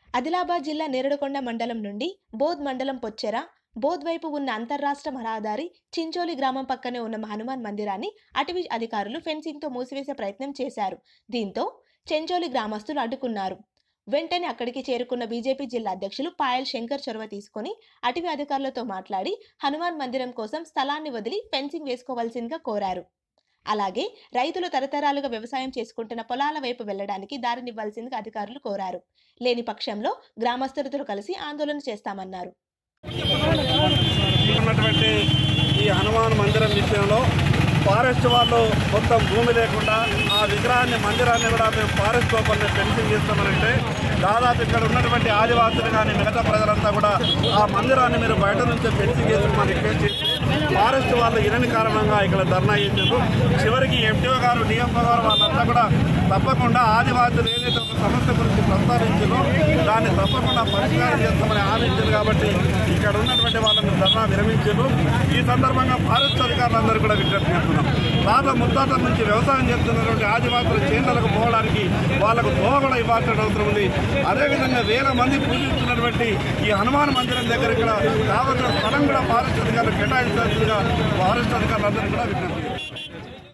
ఆదిలాబాద్ జిల్లా నేరడుకొండ మండలం నుండి బోధ్ మండలం పొచ్చెర బోధ్ వైపు ఉన్న అంతర్రాష్ట్ర రహదారి చించోలి గ్రామం పక్కనే ఉన్న హనుమాన్ మందిరాన్ని అటవీ అధికారులు ఫెన్సింగ్తో మూసివేసే ప్రయత్నం చేశారు దీంతో చెంచోలి గ్రామస్తులు అడ్డుకున్నారు వెంటనే అక్కడికి చేరుకున్న బీజేపీ జిల్లా అధ్యక్షులు పాయల్ శంకర్ చొరవ తీసుకొని అటవీ అధికారులతో మాట్లాడి హనుమాన్ మందిరం కోసం స్థలాన్ని వదిలి ఫెన్సింగ్ వేసుకోవాల్సిందిగా కోరారు అలాగే రైతులు తరతరాలుగా వ్యవసాయం చేసుకుంటున్న పొలాల వైపు వెళ్లడానికి దారినివ్వాల్సిందిగా అధికారులు కోరారు లేని పక్షంలో గ్రామస్తులతో కలిసి ఆందోళన చేస్తామన్నారు ఉన్నటువంటి ఈ హనుమాన్ మందిరం విషయంలో ఫారెస్ట్ వాళ్ళు మొత్తం భూమి లేకుండా ఆ విగ్రహాన్ని మందిరాన్ని కూడా మేము ఫారెస్ట్ లోపల ఫెన్సింగ్ చేస్తామనంటే దాదాపు ఇక్కడ ఉన్నటువంటి ఆదివాసులు కానీ మిగతా ప్రజలంతా కూడా ఆ మందిరాన్ని మీరు బయట నుంచి ఫెన్సింగ్ చేసుకోమని రిక్వెస్ట్ చేసి ఫారెస్ట్ వాళ్ళు ఇరని కారణంగా ఇక్కడ ధర్నా చేశారు చివరికి ఎంటీఓ గారు డిఎంఓ గారు వాళ్ళంతా కూడా తప్పకుండా ఆదివాసులు ఏదైతే ఒక సమస్య గురించి ప్రస్తావించారో దాన్ని తప్పకుండా పరిష్కారం చేస్తామని హామీ ఇచ్చారు కాబట్టి ఇక్కడ ఉన్నటువంటి వాళ్ళని ధర్నా విరమించారు ఈ సందర్భంగా ఫారెస్ట్ అధికారులందరూ కూడా విజ్ఞప్తి చేస్తున్నాం తాత ముత్తాతల నుంచి వ్యవసాయం చేస్తున్నటువంటి ఆదివాసుల చేనులకు పోవడానికి వాళ్ళకు దోవ కూడా ఇవ్వాల్సిన అవసరం ఉంది అదేవిధంగా వేల మంది పూజిస్తున్నటువంటి ఈ హనుమాన్ మందిరం దగ్గర ఇక్కడ కావలసిన స్థలం కూడా ఫారెస్ట్ అధికారులు కేటాయించాల్సిందిగా ఫారెస్ట్ అధికారులందరూ కూడా విజ్ఞప్తి చేస్తున్నారు